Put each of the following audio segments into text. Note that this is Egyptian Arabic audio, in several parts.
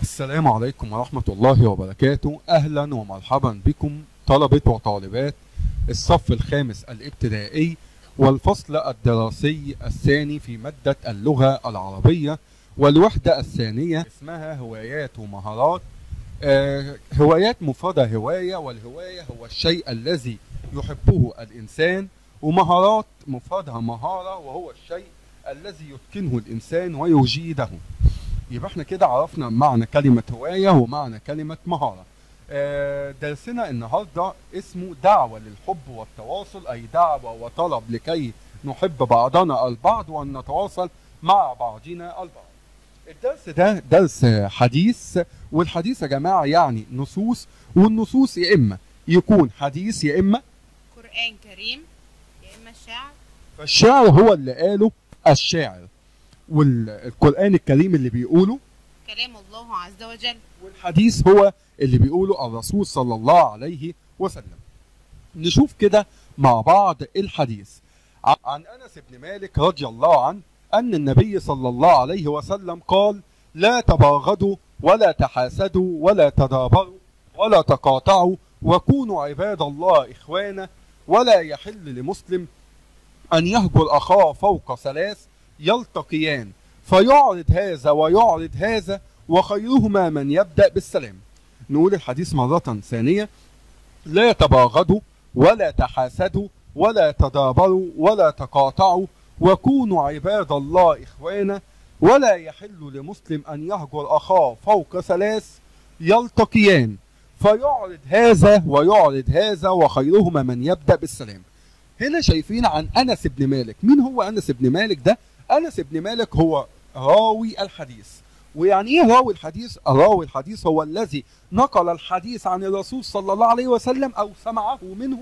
السلام عليكم ورحمة الله وبركاته أهلا ومرحبا بكم طلبة وطالبات الصف الخامس الابتدائي والفصل الدراسي الثاني في مادة اللغة العربية والوحدة الثانية اسمها هوايات ومهارات آه هوايات مفردة هواية والهواية هو الشيء الذي يحبه الإنسان ومهارات مفردها مهارة وهو الشيء الذي يتقنه الإنسان ويجيده يبقى احنا كده عرفنا معنى كلمة هواية ومعنى كلمة مهارة آه، درسنا النهاردة اسمه دعوة للحب والتواصل أي دعوة وطلب لكي نحب بعضنا البعض وأن نتواصل مع بعضنا البعض الدرس ده درس حديث والحديث يا جماعة يعني نصوص والنصوص يا إما يكون حديث يا إما قرآن كريم يا إما الشعر فالشعر هو اللي قاله الشاعر والقرآن الكريم اللي بيقوله كلام الله عز وجل والحديث هو اللي بيقوله الرسول صلى الله عليه وسلم نشوف كده مع بعض الحديث ع- عن انس بن مالك رضي الله عنه ان النبي صلى الله عليه وسلم قال لا تباغضوا ولا تحاسدوا ولا تدابروا ولا تقاطعوا وكونوا عباد الله اخوانا ولا يحل لمسلم ان يهجر اخاه فوق ثلاث يلتقيان فيعرض هذا ويعرض هذا وخيرهما من يبدأ بالسلام نقول الحديث مرة ثانية لا تباغضوا ولا تحاسدوا ولا تدابروا ولا تقاطعوا وكونوا عباد الله إخوانا ولا يحل لمسلم أن يهجر أخاه فوق ثلاث يلتقيان فيعرض هذا ويعرض هذا وخيرهما من يبدأ بالسلام هنا شايفين عن أنس بن مالك مين هو أنس بن مالك ده أنس بن مالك هو راوي الحديث ويعني ايه راوي الحديث؟ راوي الحديث هو الذي نقل الحديث عن الرسول صلى الله عليه وسلم او سمعه منه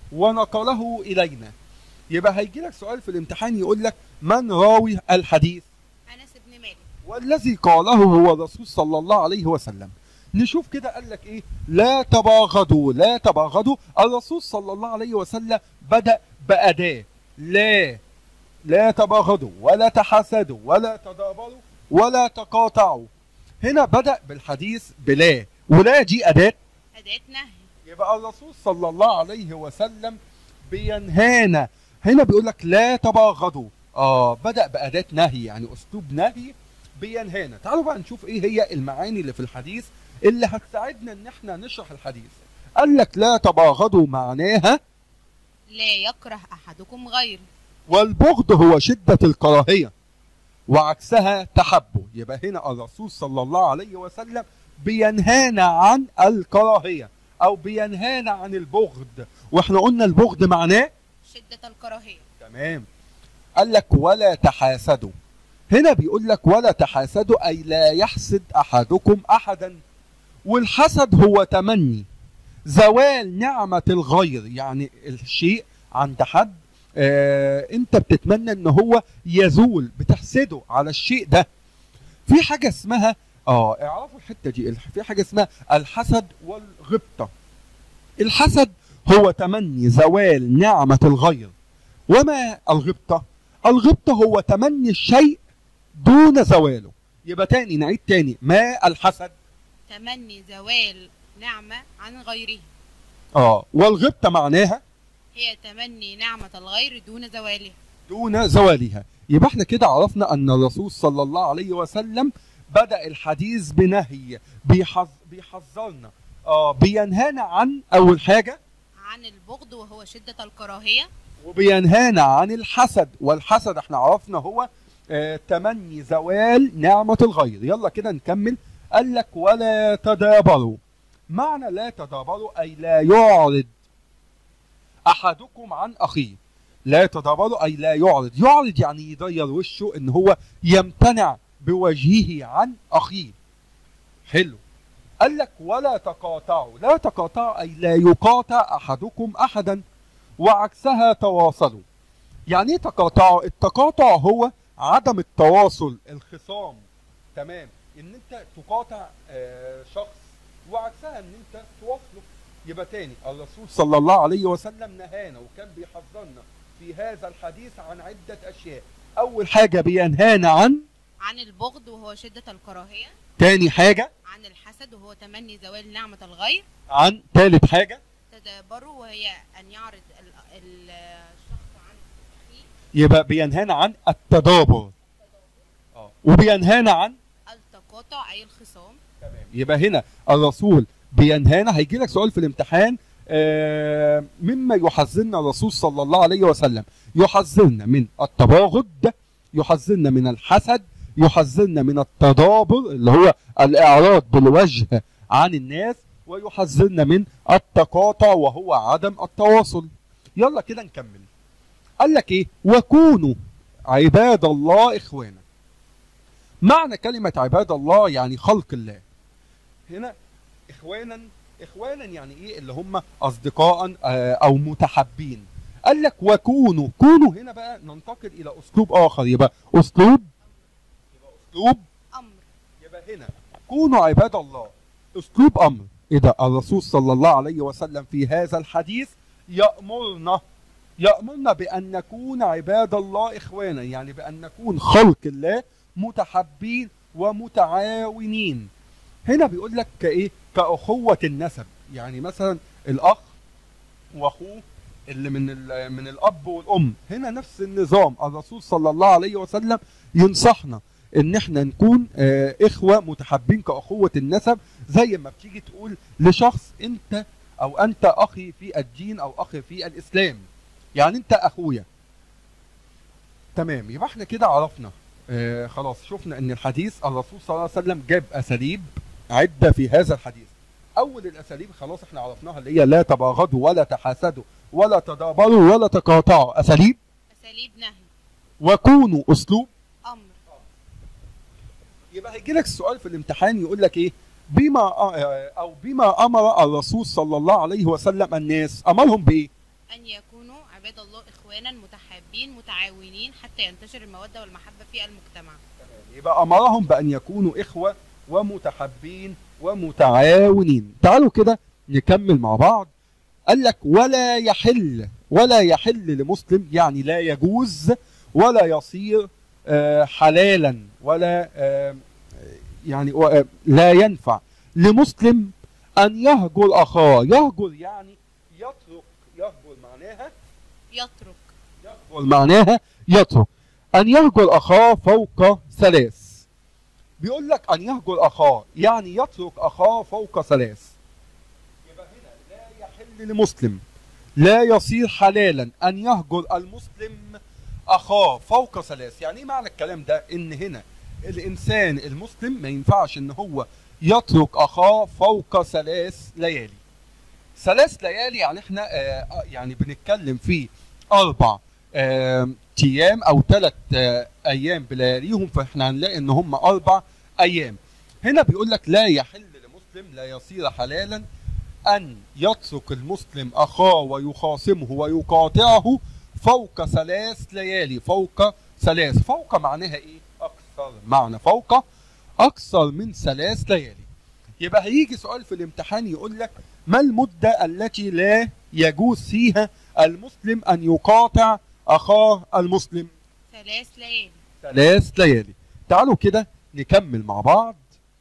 ونقله الينا. يبقى هيجي لك سؤال في الامتحان يقول لك من راوي الحديث؟ أنس بن مالك والذي قاله هو الرسول صلى الله عليه وسلم. نشوف كده قال لك ايه؟ لا تباغضوا لا تباغضوا الرسول صلى الله عليه وسلم بدأ بأداة لا لا تباغضوا ولا تحاسدوا ولا تدابروا ولا تقاطعوا هنا بدأ بالحديث بلا ولا دي أداة أداة نهي يبقى الرسول صلى الله عليه وسلم بينهانا هنا بيقول لك لا تباغضوا اه بدأ بأداة نهي يعني أسلوب نهي بينهانا تعالوا بقى نشوف ايه هي المعاني اللي في الحديث اللي هتساعدنا ان احنا نشرح الحديث قال لك لا تباغضوا معناها لا يكره أحدكم غيره والبغض هو شدة الكراهية وعكسها تحبه يبقى هنا الرسول صلى الله عليه وسلم بينهانا عن الكراهية أو بينهانا عن البغض وإحنا قلنا البغض معناه شدة الكراهية تمام قال لك ولا تحاسدوا هنا بيقول لك ولا تحاسدوا أي لا يحسد أحدكم أحدا والحسد هو تمني زوال نعمة الغير يعني الشيء عند حد آه انت بتتمنى ان هو يزول بتحسده على الشيء ده في حاجة اسمها اه اعرفوا الحتة دي الح- في حاجة اسمها الحسد والغبطة الحسد هو تمني زوال نعمة الغير وما الغبطة الغبطة هو تمني الشيء دون زواله يبقى تاني نعيد تاني ما الحسد تمني زوال نعمة عن غيره اه والغبطة معناها هي تمني نعمة الغير دون زوالها دون زوالها يبقى احنا كده عرفنا ان الرسول صلى الله عليه وسلم بدأ الحديث بنهي بيحذ بيحذرنا اه بينهانا عن اول حاجة عن البغض وهو شدة الكراهية وبينهانا عن الحسد والحسد احنا عرفنا هو آه تمني زوال نعمة الغير يلا كده نكمل قال لك ولا تدابروا معنى لا تدابروا اي لا يعرض احدكم عن اخيه لا تدابروا اي لا يعرض يعرض يعني يغير وشه ان هو يمتنع بوجهه عن اخيه حلو قال لك ولا تقاطعوا لا تقاطعوا اي لا يقاطع احدكم احدا وعكسها تواصلوا يعني ايه تقاطعوا التقاطع هو عدم التواصل الخصام تمام ان انت تقاطع آه، شخص وعكسها ان انت تواصله يبقى تاني الرسول صلى الله عليه وسلم نهانا وكان بيحذرنا في هذا الحديث عن عدة اشياء اول حاجة بينهانا عن عن البغض وهو شدة الكراهية تاني حاجة عن الحسد وهو تمني زوال نعمة الغير عن تالت حاجة تدابره وهي أن يعرض ال- ال- الشخص عن أخيه يبقى بينهانا عن التدابر آه. وبينهانا عن التقاطع أي الخصام يبقى هنا الرسول بينهانا هيجي لك سؤال في الامتحان آه، مما يحذرنا الرسول صلى الله عليه وسلم يحذرنا من التباغض يحذرنا من الحسد يحذرنا من التدابر اللي هو الاعراض بالوجه عن الناس ويحذرنا من التقاطع وهو عدم التواصل يلا كده نكمل قال لك ايه وكونوا عباد الله اخوانا معنى كلمة عباد الله يعني خلق الله هنا اخوانا اخوانا يعني ايه اللي هم اصدقاء آه، او متحابين قال لك وكونوا كونوا هنا بقى ننتقل الى اسلوب اخر يبقى اسلوب يبقى اسلوب أمر يبقى هنا كونوا عباد الله اسلوب امر ايه ده الرسول صلى الله عليه وسلم في هذا الحديث يامرنا يامرنا بان نكون عباد الله اخوانا يعني بان نكون خلق الله متحابين ومتعاونين هنا بيقول لك كايه كاخوه النسب يعني مثلا الاخ واخوه اللي من ال- من الاب والام هنا نفس النظام الرسول صلى الله عليه وسلم ينصحنا ان احنا نكون آه، اخوه متحابين كاخوه النسب زي ما بتيجي تقول لشخص انت او انت اخي في الدين او اخي في الاسلام يعني انت اخويا تمام يبقى احنا كده عرفنا آه خلاص شفنا ان الحديث الرسول صلى الله عليه وسلم جاب اساليب عده في هذا الحديث اول الاساليب خلاص احنا عرفناها اللي هي لا تباغضوا ولا تحاسدوا ولا تدابروا ولا تقاطعوا اساليب أساليب نهي وكونوا اسلوب أمر يبقى هيجي لك السؤال في الامتحان يقول لك ايه بما آه، او بما امر الرسول صلى الله عليه وسلم الناس امرهم بايه أن يكونوا عباد الله إخوانا متحابين متعاونين حتى ينتشر المودة والمحبة في المجتمع يبقى امرهم بان يكونوا اخوه ومتحابين ومتعاونين تعالوا كده نكمل مع بعض قال لك ولا يحل ولا يحل لمسلم يعني لا يجوز ولا يصير آه، حلالا ولا آه، يعني و- لا ينفع لمسلم ان يهجر اخاه يهجر يعني يترك يهجر معناها يترك يهجر معناها يترك أن يهجر أخاه فوق ثلاث بيقول لك أن يهجر أخاه يعني يترك أخاه فوق ثلاث يبقى هنا لا يحل لمسلم لا يصير حلالا أن يهجر المسلم أخاه فوق ثلاث يعني إيه معنى الكلام ده إن هنا الإنسان المسلم ما ينفعش إن هو يترك أخاه فوق ثلاث ليالي ثلاث ليالي يعني احنا آه يعني بنتكلم في أربع آه ايام او ثلاث آه ايام بلياليهم فاحنا هنلاقي ان هم اربع ايام هنا بيقول لك لا يحل لمسلم لا يصير حلالا ان يترك المسلم اخاه ويخاصمه ويقاطعه فوق ثلاث ليالي فوق ثلاث فوق معناها ايه اكثر معنى فوق اكثر من ثلاث ليالي يبقى هيجي سؤال في الامتحان يقول لك ما المدة التي لا يجوز فيها المسلم أن يقاطع أخاه المسلم ثلاث ليالي ثلاث ليالي تعالوا كده نكمل مع بعض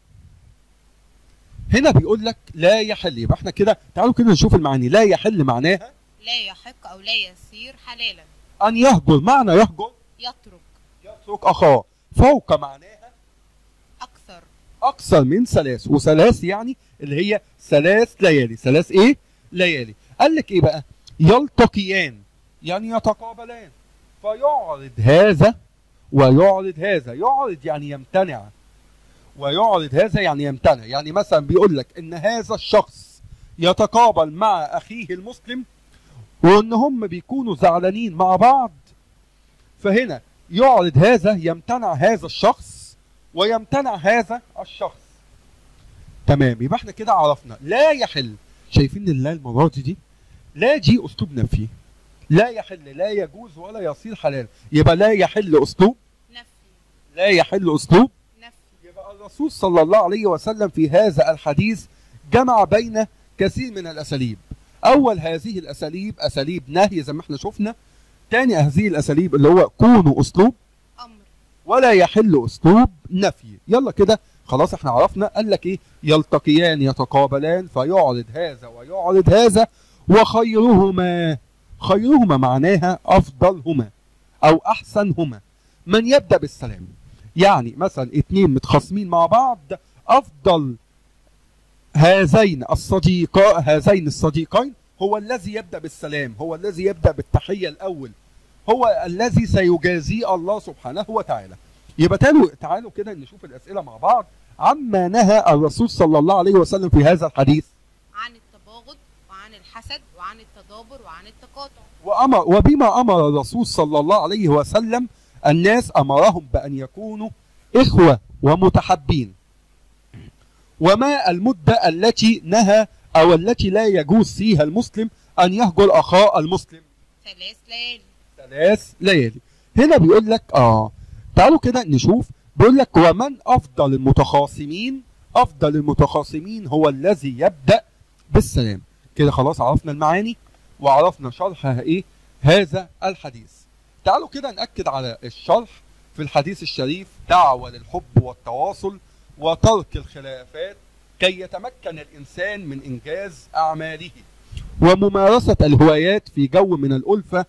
هنا بيقول لك لا يحل يبقى احنا كده تعالوا كده نشوف المعاني لا يحل معناها لا يحق أو لا يصير حلالا أن يهجر معنى يهجر يترك يترك أخاه فوق معناها أكثر أكثر من ثلاث وثلاث يعني اللي هي ثلاث ليالي ثلاث إيه ليالي قال لك إيه بقى يلتقيان يعني يتقابلان فيعرض هذا ويعرض هذا يعرض يعني يمتنع ويعرض هذا يعني يمتنع يعني مثلا بيقول لك ان هذا الشخص يتقابل مع اخيه المسلم وان هم بيكونوا زعلانين مع بعض فهنا يعرض هذا يمتنع هذا الشخص ويمتنع هذا الشخص تمام يبقى احنا كده عرفنا لا يحل شايفين اللا المرة دي لا دي اسلوب نفي لا يحل لا يجوز ولا يصير حلال يبقى لا يحل اسلوب نفي لا يحل اسلوب نفي يبقى الرسول صلى الله عليه وسلم في هذا الحديث جمع بين كثير من الاساليب اول هذه الاساليب اساليب نهي زي ما احنا شفنا تاني هذه الاساليب اللي هو كونوا اسلوب أمر ولا يحل اسلوب نفي يلا كده خلاص احنا عرفنا قال لك ايه يلتقيان يتقابلان فيعرض هذا ويعرض هذا وخيرهما خيرهما معناها افضلهما او احسنهما من يبدا بالسلام يعني مثلا اتنين متخاصمين مع بعض افضل هذين الصديقاء هذين الصديقين هو الذي يبدا بالسلام هو الذي يبدا بالتحيه الاول هو الذي سيجازيه الله سبحانه وتعالى يبقى تعالوا تعالوا كده نشوف الاسئله مع بعض عما نهى الرسول صلى الله عليه وسلم في هذا الحديث عن التباغض وعن الحسد وعن التدابر وعن التقاطع وأمر وبما امر الرسول صلى الله عليه وسلم الناس امرهم بان يكونوا اخوه ومتحبين وما المده التي نهى او التي لا يجوز فيها المسلم ان يهجر اخاه المسلم ثلاث ليالي ثلاث ليالي هنا بيقول لك اه تعالوا كده نشوف بيقول لك ومن افضل المتخاصمين افضل المتخاصمين هو الذي يبدا بالسلام كده خلاص عرفنا المعاني وعرفنا شرح ايه هذا الحديث تعالوا كده ناكد على الشرح في الحديث الشريف دعوه للحب والتواصل وترك الخلافات كي يتمكن الانسان من انجاز اعماله وممارسه الهوايات في جو من الالفه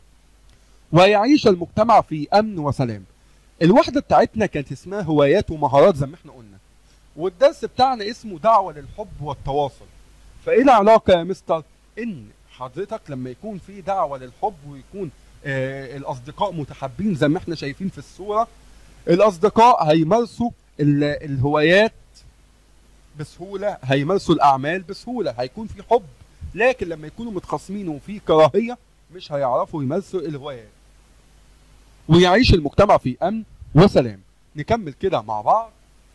ويعيش المجتمع في امن وسلام الوحده بتاعتنا كانت اسمها هوايات ومهارات زي ما احنا قلنا والدرس بتاعنا اسمه دعوه للحب والتواصل فايه العلاقه يا مستر ان حضرتك لما يكون في دعوه للحب ويكون آه الاصدقاء متحابين زي ما احنا شايفين في الصوره الاصدقاء هيمارسوا ال- الهوايات بسهوله هيمارسوا الاعمال بسهوله هيكون في حب لكن لما يكونوا متخاصمين وفي كراهيه مش هيعرفوا يمارسوا الهوايات ويعيش المجتمع في امن وسلام نكمل كده مع بعض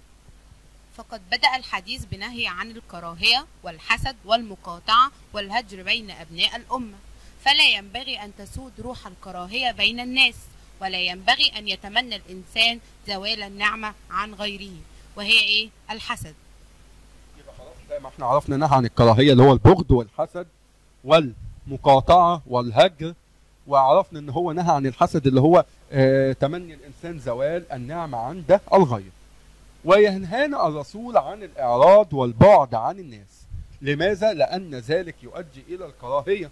فقد بدأ الحديث بنهي عن الكراهية والحسد والمقاطعة والهجر بين أبناء الأمة فلا ينبغي أن تسود روح الكراهية بين الناس ولا ينبغي أن يتمنى الإنسان زوال النعمة عن غيره وهي إيه؟ الحسد يبقى خلاص زي ما احنا عرفنا نهى عن الكراهيه اللي هو البغض والحسد والمقاطعه والهجر وعرفنا ان هو نهى عن الحسد اللي هو آه تمني الانسان زوال النعمه عند الغير وينهانا الرسول عن الاعراض والبعد عن الناس لماذا لان ذلك يؤدي الى الكراهيه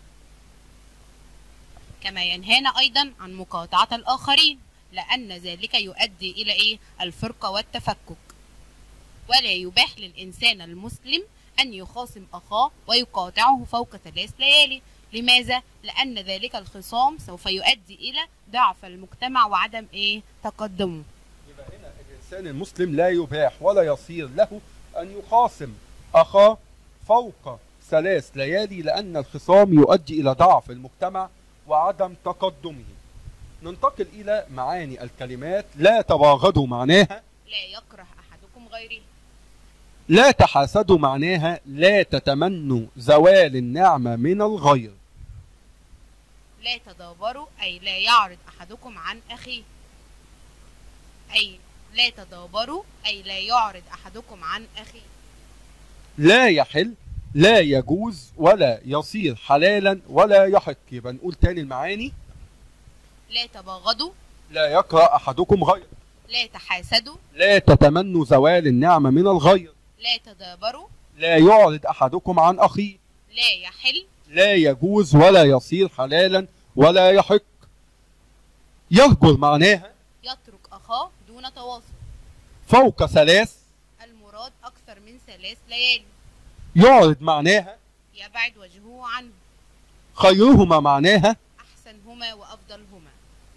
كما ينهانا أيضا عن مقاطعة الآخرين لأن ذلك يؤدي إلى إيه؟ الفرقة والتفكك ولا يباح للإنسان المسلم أن يخاصم أخاه ويقاطعه فوق ثلاث ليالي لماذا؟ لأن ذلك الخصام سوف يؤدي إلى ضعف المجتمع وعدم إيه؟ تقدمه يبقى هنا الانسان المسلم لا يباح ولا يصير له ان يخاصم اخاه فوق ثلاث ليالي لان الخصام يؤدي الى ضعف المجتمع وعدم تقدمه ننتقل الى معاني الكلمات لا تباغضوا معناها لا يكره أحدكم غيره لا تحاسدوا معناها لا تتمنوا زوال النعمه من الغير لا تدابروا أي لا يعرض أحدكم عن أخيه أي لا تدابروا أي لا يعرض أحدكم عن أخيه لا يحل لا يجوز ولا يصير حلالا ولا يحق يبقى نقول تاني المعاني لا تباغضوا لا يكره احدكم غير لا تحاسدوا لا تتمنوا زوال النعمة من الغير لا تدابروا لا يعرض أحدكم عن أخيه لا يحل لا يجوز ولا يصير حلالا ولا يحق يهجر معناها يترك أخاه دون تواصل فوق ثلاث المراد أكثر من ثلاث ليالي يعرض معناها يبعد وجهه عنه خيرهما معناها أحسنهما وأفضلهما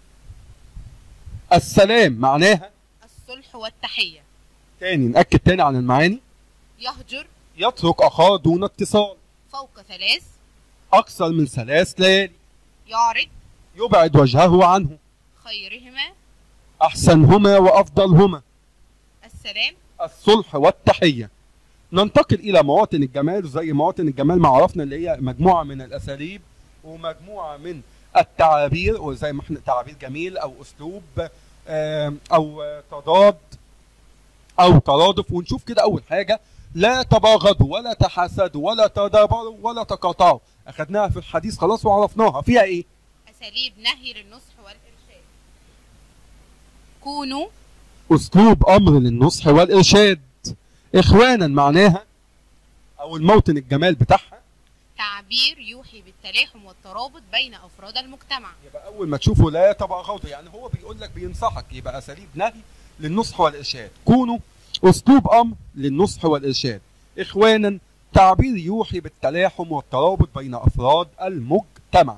السلام معناها الصلح والتحية تاني نأكد تاني عن المعاني يهجر يترك أخاه دون اتصال فوق ثلاث أكثر من ثلاث ليالي يعرض يبعد وجهه عنه خيرهما أحسنهما وأفضلهما السلام الصلح والتحية ننتقل إلى مواطن الجمال زي مواطن الجمال ما عرفنا اللي هي مجموعة من الأساليب ومجموعة من التعابير وزي ما احنا تعابير جميل أو أسلوب آم، أو آه، تضاد أو ترادف ونشوف كده أول حاجة لا تباغضوا ولا تحاسدوا ولا تدابروا ولا تقاطعوا أخدناها في الحديث خلاص وعرفناها فيها إيه؟ أساليب نهي للنصح والإرشاد كونوا اسلوب امر للنصح والارشاد اخوانا معناها او الموطن الجمال بتاعها تعبير يوحي بالتلاحم والترابط بين افراد المجتمع يبقى اول ما تشوفه لا تبغضوا يعني هو بيقول لك بينصحك يبقى اساليب نهي للنصح والارشاد كونوا اسلوب امر للنصح والارشاد اخوانا تعبير يوحي بالتلاحم والترابط بين افراد المجتمع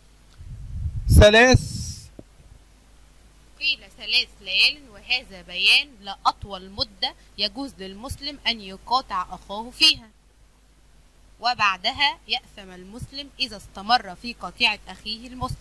ثلاث قيل ثلاث ليال وهذا بيان لأطول مدة يجوز للمسلم أن يقاطع أخاه فيها وبعدها يأثم المسلم إذا استمر في قطيعة أخيه المسلم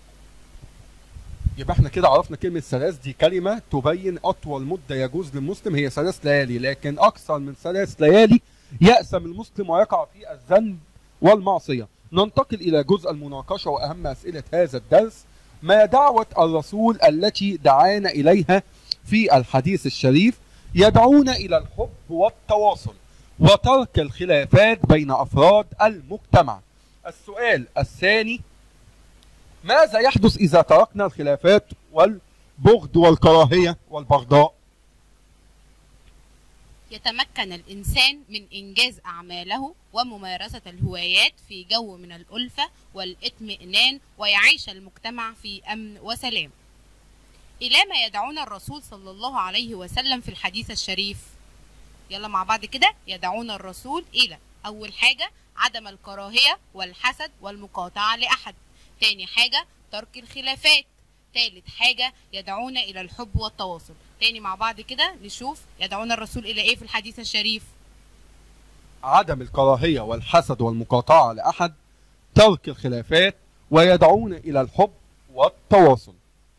يبقى احنا كده عرفنا كلمة ثلاث دي كلمة تبين أطول مدة يجوز للمسلم هي ثلاث ليالي لكن أكثر من ثلاث ليالي يأسم المسلم ويقع في الذنب والمعصية ننتقل إلى جزء المناقشة وأهم أسئلة هذا الدرس ما دعوة الرسول التي دعانا إليها في الحديث الشريف يدعون إلى الحب والتواصل وترك الخلافات بين أفراد المجتمع السؤال الثاني ماذا يحدث إذا تركنا الخلافات والبغض والكراهية والبغضاء يتمكن الإنسان من إنجاز أعماله وممارسة الهوايات في جو من الألفة والاطمئنان ويعيش المجتمع في أمن وسلام إلى ما يدعونا الرسول صلى الله عليه وسلم في الحديث الشريف يلا مع بعض كده يدعونا الرسول إلى أول حاجة عدم الكراهية والحسد والمقاطعة لأحد تاني حاجة ترك الخلافات تالت حاجة يدعونا إلى الحب والتواصل تاني مع بعض كده نشوف يدعونا الرسول إلى إيه في الحديث الشريف عدم الكراهية والحسد والمقاطعة لأحد ترك الخلافات ويدعون إلى الحب والتواصل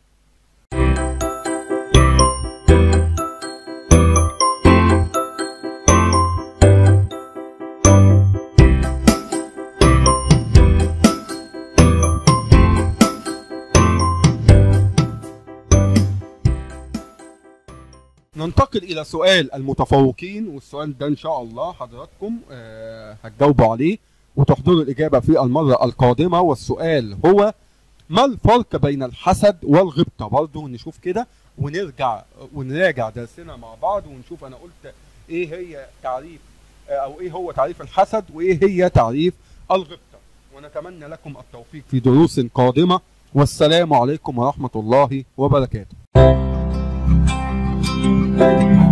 ننتقل إلى سؤال المتفوقين والسؤال ده إن شاء الله حضراتكم آه، هتجاوبوا عليه وتحضروا الإجابة في المرة القادمة والسؤال هو ما الفرق بين الحسد والغبطة برضه نشوف كده ونرجع ونراجع درسنا مع بعض ونشوف أنا قلت إيه هي تعريف آه، أو إيه هو تعريف الحسد وإيه هي تعريف الغبطة ونتمنى لكم التوفيق في دروس قادمة والسلام عليكم ورحمة الله وبركاته